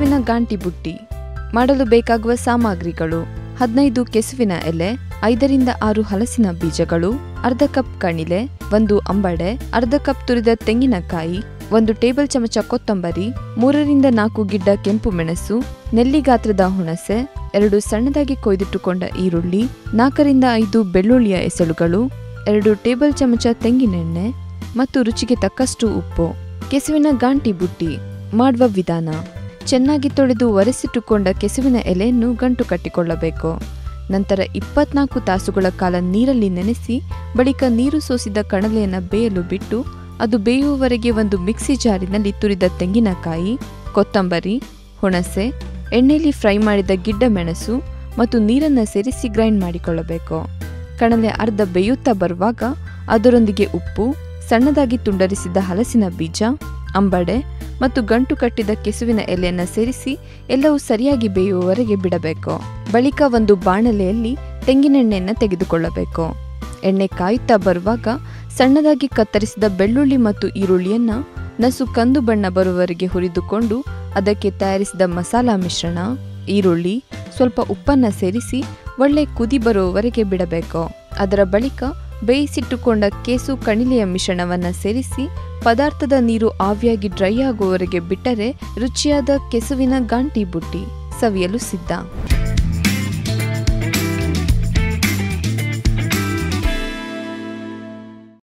ಕೆಸುವಿನ ಗಾಂಟಿ ಬುಟ್ಟಿ ಮಾಡಲು ಬೇಕಾಗುವ ಸಾಮಗ್ರಿಗಳು ಹದಿನೈದು ಕೆಸುವಿನ ಎಲೆ ಐದರಿಂದ ಆರು ಹಲಸಿನ ಬೀಜಗಳು ಅರ್ಧ ಕಪ್ ಕಣಿಲೆ ಒಂದು ಅಂಬಡೆ ಅರ್ಧ ಕಪ್ ತುರಿದ ತೆಂಗಿನಕಾಯಿ ಒಂದು ಟೇಬಲ್ ಚಮಚ ಕೊತ್ತಂಬರಿ ಮೂರರಿಂದ ನಾಲ್ಕು ಗಿಡ್ಡ ಕೆಂಪು ಮೆಣಸು ನೆಲ್ಲಿ ಗಾತ್ರದ ಹುಣಸೆ ಎರಡು ಸಣ್ಣದಾಗಿ ಕೊಯ್ದಿಟ್ಟುಕೊಂಡ ಈರುಳ್ಳಿ ನಾಲ್ಕರಿಂದ ಐದು ಬೆಳ್ಳುಳ್ಳಿಯ ಎಸಳುಗಳು ಎರಡು ಟೇಬಲ್ ಚಮಚ ತೆಂಗಿನೆಣ್ಣೆ ಮತ್ತು ರುಚಿಗೆ ತಕ್ಕಷ್ಟು ಉಪ್ಪು ಕೆಸುವಿನ ಗಾಂಟಿ ಬುಟ್ಟಿ ಮಾಡುವ ವಿಧಾನ ಚೆನ್ನಾಗಿ ತೊಳೆದು ಒರೆಸಿಟ್ಟುಕೊಂಡ ಕೆಸುವಿನ ಎಲೆಯನ್ನು ಗಂಟು ಕಟ್ಟಿಕೊಳ್ಳಬೇಕು ನಂತರ ಇಪ್ಪತ್ನಾಲ್ಕು ತಾಸುಗಳ ಕಾಲ ನೀರಲ್ಲಿ ನೆನೆಸಿ ಬಳಿಕ ನೀರು ಸೋಸಿದ ಕಣಲೆಯನ್ನು ಬೇಯಲು ಬಿಟ್ಟು ಅದು ಬೇಯುವವರೆಗೆ ಒಂದು ಮಿಕ್ಸಿ ಜಾರಿನಲ್ಲಿ ತುರಿದ ತೆಂಗಿನಕಾಯಿ ಕೊತ್ತಂಬರಿ ಹುಣಸೆ ಎಣ್ಣೆಯಲ್ಲಿ ಫ್ರೈ ಮಾಡಿದ ಗಿಡ್ಡ ಮೆಣಸು ಮತ್ತು ನೀರನ್ನು ಸೇರಿಸಿ ಗ್ರೈಂಡ್ ಮಾಡಿಕೊಳ್ಳಬೇಕು ಕಣಲೆ ಅರ್ಧ ಬೇಯುತ್ತಾ ಬರುವಾಗ ಅದರೊಂದಿಗೆ ಉಪ್ಪು ಸಣ್ಣದಾಗಿ ತುಂಡರಿಸಿದ ಹಲಸಿನ ಬೀಜ ಅಂಬಡೆ ಮತ್ತು ಗಂಟು ಕಟ್ಟಿದ ಕೆಸುವಿನ ಎಲೆಯನ್ನು ಸೇರಿಸಿ ಎಲ್ಲವೂ ಸರಿಯಾಗಿ ಬೇಯುವವರೆಗೆ ಬಿಡಬೇಕು ಬಳಿಕ ಒಂದು ಬಾಣಲೆಯಲ್ಲಿ ತೆಂಗಿನೆಣ್ಣೆಯನ್ನು ತೆಗೆದುಕೊಳ್ಳಬೇಕು ಎಣ್ಣೆ ಕಾಯುತ್ತಾ ಬರುವಾಗ ಸಣ್ಣದಾಗಿ ಕತ್ತರಿಸಿದ ಬೆಳ್ಳುಳ್ಳಿ ಮತ್ತು ಈರುಳ್ಳಿಯನ್ನ ನಸು ಕಂದು ಬಣ್ಣ ಬರುವವರೆಗೆ ಹುರಿದುಕೊಂಡು ಅದಕ್ಕೆ ತಯಾರಿಸಿದ ಮಸಾಲಾ ಮಿಶ್ರಣ ಈರುಳ್ಳಿ ಸ್ವಲ್ಪ ಉಪ್ಪನ್ನ ಸೇರಿಸಿ ಒಳ್ಳೆ ಕುದಿ ಬರುವವರೆಗೆ ಬಿಡಬೇಕು ಅದರ ಬಳಿಕ ಬೇಯಿಸಿಟ್ಟುಕೊಂಡ ಕೇಸು ಕಣಿಲೆಯ ಮಿಶ್ರಣವನ್ನ ಸೇರಿಸಿ ಪದಾರ್ಥದ ನೀರು ಆವಿಯಾಗಿ ಡ್ರೈ ಆಗುವವರೆಗೆ ಬಿಟ್ಟರೆ ರುಚಿಯಾದ ಕೆಸುವಿನ ಗಾಂಟಿ ಬುಟ್ಟಿ ಸವಿಯಲು ಸಿದ್ಧ